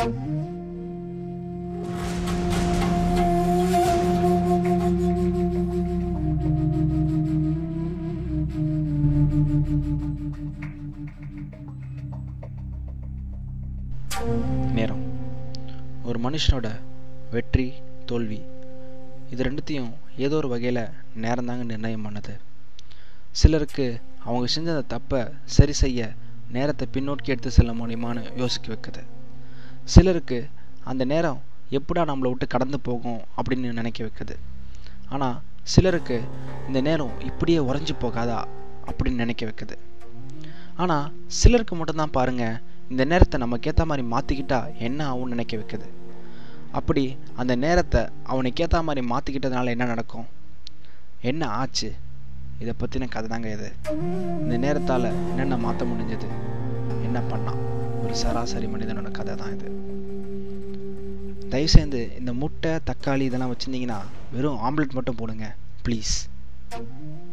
நேரம் ஒரு மனுஷனோட வெற்றி தோல்வி இது ரெண்டுத்தையும் ஏதோ ஒரு வகையில் நேரம் தாங்க நிர்ணயம் பண்ணுது சிலருக்கு அவங்க செஞ்ச அந்த தப்பை சரி செய்ய நேரத்தை பின்னோக்கி எடுத்து செல்ல முடியுமான்னு யோசிக்க வைக்குது சிலருக்கு அந்த நேரம் எப்படா நம்மளை விட்டு கடந்து போகும் அப்படின்னு நினைக்க வைக்குது ஆனால் சிலருக்கு இந்த நேரம் இப்படியே உறைஞ்சி போகாதா அப்படின்னு நினைக்க வைக்குது ஆனால் சிலருக்கு மட்டும்தான் பாருங்க இந்த நேரத்தை நமக்கேற்ற மாதிரி மாற்றிக்கிட்டா என்ன ஆகும்னு நினைக்க வைக்குது அப்படி அந்த நேரத்தை அவனுக்கு ஏற்ற மாதிரி மாற்றிக்கிட்டதுனால என்ன நடக்கும் என்ன ஆச்சு இதை பற்றின கதை தாங்க இது இந்த நேரத்தால் என்னென்ன மாற்ற முடிஞ்சது என்ன பண்ணான் ஒரு சராசரி மனிதனோட கதை தான் இது தயவுசெய்து இந்த முட்டை தக்காளி இதெல்லாம் வச்சுருந்தீங்கன்னா வெறும் ஆம்லெட் மட்டும் போடுங்க ப்ளீஸ்